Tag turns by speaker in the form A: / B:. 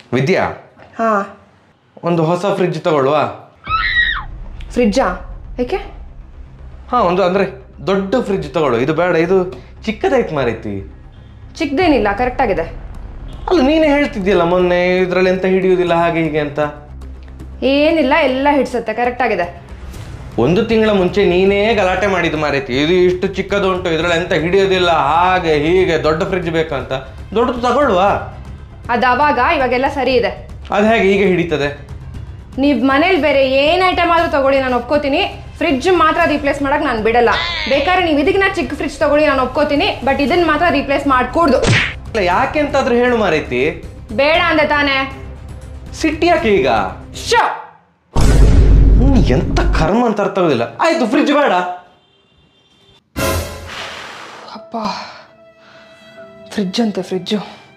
A: ವಿದ್ಯಾ
B: ಹಾಂ
A: ಒಂದು ಹೊಸ ಫ್ರಿಡ್ಜ್ ತಗೊಳ್ವಾ
B: ಫ್ರಿಜ್ಜಾ ಏಕೆ
A: ಹಾಂ ಒಂದು ಅಂದರೆ ದೊಡ್ಡ ಫ್ರಿಡ್ಜ್ ತಗೊಳ್ಳು ಇದು ಬೇಡ ಇದು ಚಿಕ್ಕದಾಯ್ತು ಮಾರೈತಿ
B: ಚಿಕ್ಕದೇನಿಲ್ಲ ಕರೆಕ್ಟಾಗಿದೆ
A: ಅಲ್ಲ ನೀನೇ ಹೇಳ್ತಿದ್ಯಲ್ಲ ಮೊನ್ನೆ ಇದರಲ್ಲಿ ಎಂತ ಹಿಡಿಯುವುದಿಲ್ಲ ಹಾಗೆ ಹೀಗೆ ಅಂತ
B: ಏನಿಲ್ಲ ಎಲ್ಲ ಹಿಡ್ಸತ್ತೆ ಕರೆಕ್ಟಾಗಿದೆ
A: ಒಂದು ತಿಂಗಳ ಮುಂಚೆ ನೀನೇ ಗಲಾಟೆ ಮಾಡಿದ್ದು ಮಾರೈತಿ ಇದು ಇಷ್ಟು ಚಿಕ್ಕದು ಉಂಟು ಇದರಲ್ಲಿ ಎಂತ ಹಿಡಿಯೋದಿಲ್ಲ ಹಾಗೆ ಹೀಗೆ ದೊಡ್ಡ ಫ್ರಿಡ್ಜ್ ಬೇಕಂತ ದೊಡ್ಡದು ತಗೊಳ್ವಾ
B: ಅದು ಅವಾಗ ಇವಾಗೆಲ್ಲ ಸರಿ ಇದೆ
A: ಅದು ಹೇಗೆ ಹೀಗೆ ಹಿಡಿತದೆ
B: ನೀವು ಮನೇಲಿ ಬೇರೆ ಏನು ಐಟಮ್ ಆದರೂ ತಗೊಳ್ಳಿ ನಾನು ಒಪ್ಕೋತೀನಿ ಫ್ರಿಡ್ಜ್ ಮಾತ್ರ ರೀಪ್ಲೇಸ್ ಮಾಡಕ್ಕೆ ನಾನು ಬಿಡಲ್ಲ ಬೇಕಾದ್ರೆ ನೀವು ಇದಕ್ಕಿನ ಚಿಕ್ಕ ಫ್ರಿಡ್ಜ್ ತಗೊಳ್ಳಿ ನಾನು ಒಪ್ಕೋತೀನಿ ಬಟ್ ಇದನ್ನ ಮಾತ್ರ ರೀಪ್ಲೇಸ್ ಮಾಡ್ಕೊಡ್ದು
A: ಅಲ್ಲ ಯಾಕೆ ಅಂತಾದ್ರೂ ಹೇಳು ಮಾರೈತಿ
B: ಬೇಡ ಅಂದೆ ತಾನೇ
A: ಸಿಟ್ಟಿ ಯಾಕೆ ಈಗ
B: ಶೋ
A: ಹ್ಮ್, ಎಂತ ಕರ್ಮ ಅಂತ ಅರ್ಥ ಆಗೋದಿಲ್ಲ ಆಯ್ತು ಫ್ರಿಡ್ಜ್ ಬೇಡ
B: ಅಪ್ಪ ಫ್ರಿಡ್ಜ್ ಅಂತೆ ಫ್ರಿಡ್ಜು